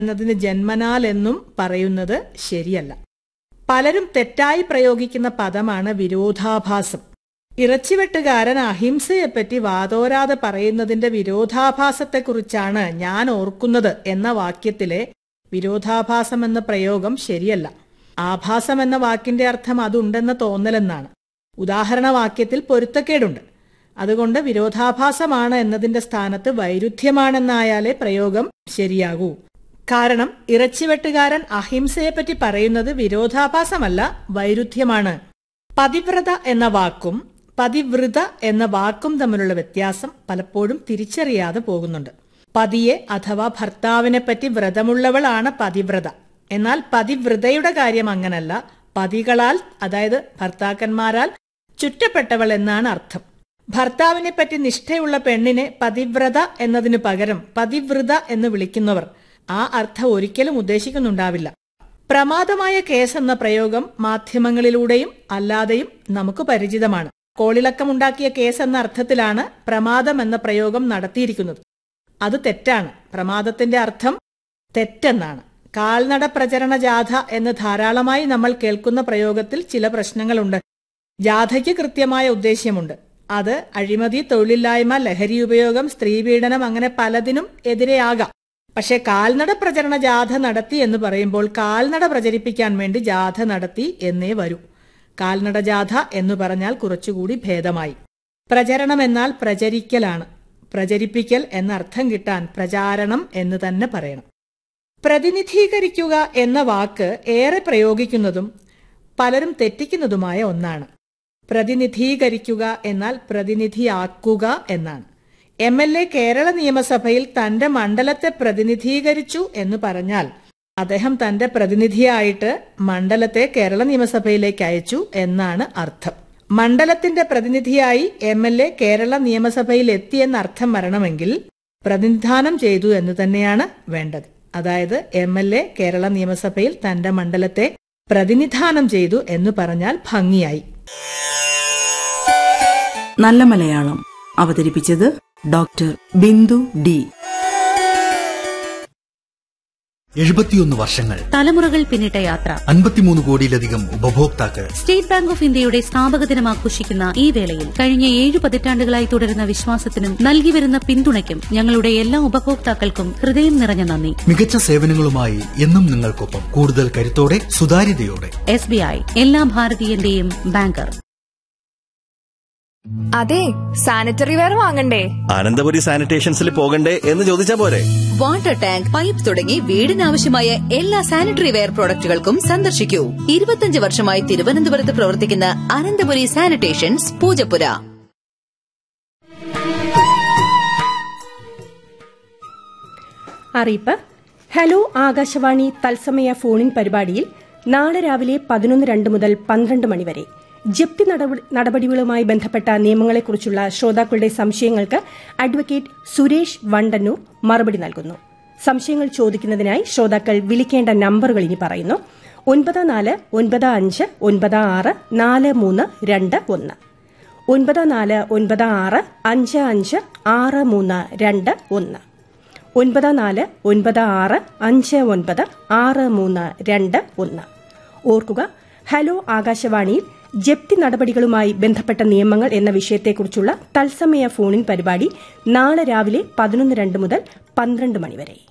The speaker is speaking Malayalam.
എന്നതിന് ജന്മനാൽ എന്നും പറയുന്നത് ശരിയല്ല പലരും തെറ്റായി പ്രയോഗിക്കുന്ന പദമാണ് വിരോധാഭാസം ഇറച്ചിവെട്ടുകാരൻ അഹിംസയെപ്പറ്റി വാതോരാതെ പറയുന്നതിന്റെ വിരോധാഭാസത്തെക്കുറിച്ചാണ് ഞാൻ ഓർക്കുന്നത് എന്ന വാക്യത്തിലെ വിരോധാഭാസം എന്ന പ്രയോഗം ശരിയല്ല ആഭാസം എന്ന വാക്കിന്റെ അർത്ഥം അതുണ്ടെന്ന തോന്നലെന്നാണ് ഉദാഹരണ വാക്യത്തിൽ പൊരുത്തക്കേടുണ്ട് അതുകൊണ്ട് വിരോധാഭാസമാണ് എന്നതിന്റെ സ്ഥാനത്ത് വൈരുദ്ധ്യമാണെന്നായാലേ പ്രയോഗം ശരിയാകൂ കാരണം ഇറച്ചിവെട്ടുകാരൻ അഹിംസയെപ്പറ്റി പറയുന്നത് വിരോധാഭാസമല്ല വൈരുദ്ധ്യമാണ് പതിവ്രത എന്ന വാക്കും പതിവൃത എന്ന വാക്കും തമ്മിലുള്ള വ്യത്യാസം പലപ്പോഴും തിരിച്ചറിയാതെ പോകുന്നുണ്ട് പതിയെ അഥവാ ഭർത്താവിനെ പറ്റി വ്രതമുള്ളവളാണ് പതിവ്രത എന്നാൽ പതിവ്രതയുടെ കാര്യം അങ്ങനല്ല പതികളാൽ അതായത് ഭർത്താക്കന്മാരാൽ ചുറ്റപ്പെട്ടവൾ എന്നാണ് അർത്ഥം ഭർത്താവിനെ പറ്റി നിഷ്ഠയുള്ള പെണ്ണിനെ പതിവ്രത എന്നതിനു പകരം പതിവൃത എന്ന് വിളിക്കുന്നവർ ആ അർത്ഥം ഒരിക്കലും ഉദ്ദേശിക്കുന്നുണ്ടാവില്ല പ്രമാദമായ കേസ് എന്ന പ്രയോഗം മാധ്യമങ്ങളിലൂടെയും അല്ലാതെയും നമുക്ക് പരിചിതമാണ് കോളിളക്കമുണ്ടാക്കിയ കേസ് എന്ന അർത്ഥത്തിലാണ് പ്രമാദം എന്ന പ്രയോഗം നടത്തിയിരിക്കുന്നത് അത് തെറ്റാണ് പ്രമാദത്തിന്റെ അർത്ഥം തെറ്റെന്നാണ് കാൽനട പ്രചരണ ജാഥ എന്ന് ധാരാളമായി നമ്മൾ കേൾക്കുന്ന പ്രയോഗത്തിൽ ചില പ്രശ്നങ്ങളുണ്ട് ജാഥയ്ക്ക് കൃത്യമായ ഉദ്ദേശ്യമുണ്ട് അത് അഴിമതി തൊഴിലില്ലായ്മ ലഹരി ഉപയോഗം സ്ത്രീപീഡനം അങ്ങനെ പലതിനും എതിരെയാകാം പക്ഷെ കാൽനട പ്രചരണ ജാഥ നടത്തി എന്ന് പറയുമ്പോൾ കാൽനട പ്രചരിപ്പിക്കാൻ വേണ്ടി ജാഥ നടത്തി എന്നേ വരൂ കാൽനട ജാഥ എന്ന് പറഞ്ഞാൽ കുറച്ചുകൂടി ഭേദമായി പ്രചരണം എന്നാൽ പ്രചരിക്കലാണ് പ്രചരിപ്പിക്കൽ എന്നർത്ഥം കിട്ടാൻ പ്രചാരണം എന്ന് തന്നെ പറയണം പ്രതിനിധീകരിക്കുക എന്ന വാക്ക് ഏറെ പ്രയോഗിക്കുന്നതും പലരും തെറ്റിക്കുന്നതുമായ ഒന്നാണ് പ്രതിനിധീകരിക്കുക എന്നാൽ പ്രതിനിധിയാക്കുക എന്നാണ് എം എൽ എ കേരള നിയമസഭയിൽ തന്റെ മണ്ഡലത്തെ പ്രതിനിധീകരിച്ചു എന്ന് പറഞ്ഞാൽ അദ്ദേഹം തന്റെ പ്രതിനിധിയായിട്ട് മണ്ഡലത്തെ കേരള നിയമസഭയിലേക്ക് അയച്ചു എന്നാണ് അർത്ഥം മണ്ഡലത്തിന്റെ പ്രതിനിധിയായി എം എൽ എ കേരള നിയമസഭയിൽ എത്തിയെന്ന് അർത്ഥം വരണമെങ്കിൽ പ്രതിനിധാനം ചെയ്തു എന്ന് തന്നെയാണ് വേണ്ടത് അതായത് എം എൽ എ കേരള നിയമസഭയിൽ തന്റെ മണ്ഡലത്തെ പ്രതിനിധാനം ചെയ്തു എന്ന് പറഞ്ഞാൽ ഭംഗിയായി നല്ല മലയാളം അവതരിപ്പിച്ചത് ഡോക്ടർ ബിന്ദു ഡി എഴുപത്തിയൊന്ന് വർഷങ്ങൾ തലമുറകൾ പിന്നിട്ട യാത്ര അൻപത്തിമൂന്ന് കോടിയിലധികം ഉപഭോക്താക്കൾ സ്റ്റേറ്റ് ബാങ്ക് ഓഫ് ഇന്ത്യയുടെ സ്ഥാപക ദിനം ആഘോഷിക്കുന്ന ഈ വേളയിൽ കഴിഞ്ഞ ഏഴ് പതിറ്റാണ്ടുകളായി തുടരുന്ന വിശ്വാസത്തിനും നൽകി വരുന്ന പിന്തുണയ്ക്കും ഞങ്ങളുടെ എല്ലാ ഉപഭോക്താക്കൾക്കും ഹൃദയം നിറഞ്ഞ നന്ദി മികച്ച സേവനങ്ങളുമായി എന്നും നിങ്ങൾക്കൊപ്പം കൂടുതൽ കരുത്തോടെ സുതാര്യതയോടെ എസ് ബി ഐ എല്ലാ ഭാരതീയന്റെയും ബാങ്കർ അതെ സാനിറ്ററി വെയർ വാങ്ങണ്ടേ അനന്തപുരി സാനിറ്റേഷൻസിൽ പോകണ്ടേ എന്ന് ചോദിച്ചാ പോരെ വാട്ടർ ടാങ്ക് പൈപ്പ് തുടങ്ങി വീടിനാവശ്യമായ എല്ലാ സാനിറ്ററി വെയർ പ്രോഡക്റ്റുകൾക്കും സന്ദർശിക്കൂ ഇരുപത്തിയഞ്ച് വർഷമായി തിരുവനന്തപുരത്ത് പ്രവർത്തിക്കുന്ന അനന്തപുരി സാനിറ്റേഷൻസ് പൂജപ്പുര അറിയിപ്പ് ഹലോ ആകാശവാണി തത്സമയ ഫോണിൻ പരിപാടിയിൽ നാളെ രാവിലെ പതിനൊന്ന് രണ്ട് മുതൽ പന്ത്രണ്ട് മണിവരെ ജപ്തി നടപടി- നടപടികളുമായി ബന്ധപ്പെട്ട നിയമങ്ങളെക്കുറിച്ചുള്ള ശ്രോതാക്കളുടെ സംശയങ്ങൾക്ക് അഡ്വക്കേറ്റ് സുരേഷ് വണ്ടന്നൂർ മറുപടി നൽകുന്നു സംശയങ്ങൾ ചോദിക്കുന്നതിനായി ശ്രോതാക്കൾ വിളിക്കേണ്ട നമ്പറുകൾ ഇനി പറയുന്നു ഒൻപത് നാല് ഒൻപത് അഞ്ച് ഒൻപത് ആറ് നാല് മൂന്ന് രണ്ട് ഒന്ന് ഒൻപത് നാല് ഒൻപത് ആറ് അഞ്ച് അഞ്ച് ആറ് മൂന്ന് രണ്ട് ഒന്ന് ഒൻപത് നാല് ഒൻപത് ആറ് അഞ്ച് ഒൻപത് ആറ് മൂന്ന് രണ്ട് ഒന്ന് ഓർക്കുക ഹലോ ആകാശവാണിയിൽ ജപ്തി നടപടികളുമായി ബന്ധപ്പെട്ട നിയമങ്ങൾ എന്ന വിഷയത്തെക്കുറിച്ചുള്ള തത്സമയ ഫോണിൻ പരിപാടി നാളെ രാവിലെ പതിനൊന്ന് രണ്ട് മുതൽ പന്ത്രണ്ട് മണിവരെ